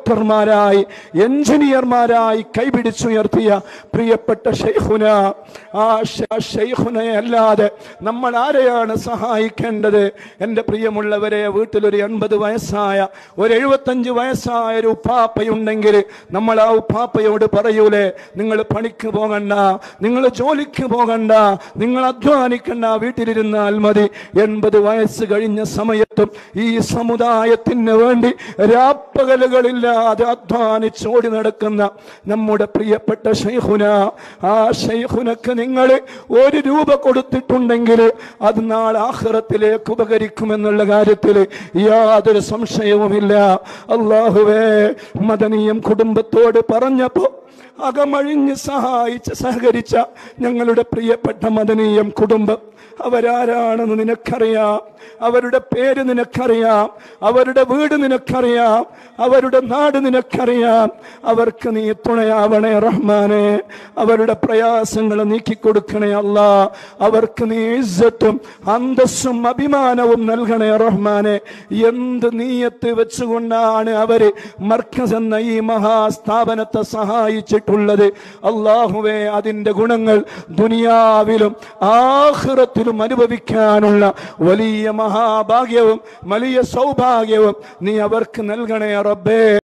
ഡോക്ടർമാരായി എഞ്ചിനീയർമാരായി കൈപിടിച്ചുയർത്തിയ പ്രിയപ്പെട്ട ഷെയ്ഖുന ആ ഷ- ആ ഷെയ്ഖുനയെ അല്ലാതെ നമ്മൾ ആരെയാണ് സഹായിക്കേണ്ടത് എൻ്റെ പ്രിയമുള്ളവരെ വീട്ടിലൊരു എൺപത് വയസ്സായ ഒരു എഴുപത്തഞ്ച് വയസ്സായ ഒരു ഉപ്പാപ്പയുണ്ടെങ്കിൽ നമ്മൾ ആ ഉപ്പാപ്പയോട് പറയൂലേ നിങ്ങൾ പണിക്ക് പോകണ്ട നിങ്ങൾ ജോലിക്ക് പോകണ്ട നിങ്ങൾ അധ്വാനിക്കണ്ട വീട്ടിലിരുന്നാൽ മതി എൺപത് വയസ്സ് കഴിഞ്ഞ സമയത്തും ഈ സമുദായത്തിന് വേണ്ടി രാപ്പകലുകളില്ലാതെ അധ്വാനിച്ചോടി നടക്കുന്ന നമ്മുടെ പ്രിയപ്പെട്ട ഷൈഖുന ആ ഷൈഖുനക്ക് നിങ്ങൾ ഒരു രൂപ കൊടുത്തിട്ടുണ്ടെങ്കിൽ അത് നാളെ ആഖിറത്തിലേക്ക് ഉപകരിക്കുമെന്നുള്ള കാര്യത്തിൽ യാതൊരു സംശയവുമില്ല അള്ളാഹുവേ മദനീയം കുടുംബത്തോട് പറഞ്ഞപ്പോ അകമഴിഞ്ഞ് സഹായിച്ച് സഹകരിച്ച ഞങ്ങളുടെ പ്രിയപ്പെട്ട മദനീയം കുടുംബം അവരാരാണെന്ന് നിനക്കറിയാം അവരുടെ പേര് നിനക്കറിയാം അവരുടെ വീട് നിനക്കറിയാം അവരുടെ നാട് നിനക്കറിയാം അവർക്ക് നീ തുണയാവണേ റഹ്മാനെ അവരുടെ പ്രയാസങ്ങൾ നീക്കിക്കൊടുക്കണേ അല്ല അവർക്ക് നീ ഇസ്സത്തും അന്തസ്സും അഭിമാനവും നൽകണേ റഹ്മാനെ എന്ത് നീയത്ത് വെച്ചുകൊണ്ടാണ് അവര് മർക്കസ് എന്ന ഈ മഹാസ്ഥാപനത്തെ സഹായിച്ചിട്ടുള്ളത് അള്ളാഹുവേ അതിന്റെ ഗുണങ്ങൾ ദുനിയാവിലും ആഹ്റത്തിലും അനുഭവിക്കാനുള്ള വലിയ മഹാഭാഗ്യവും വലിയ സൗഭാഗ്യവും നീ അവർക്ക് നൽകണേ റബ്ബേ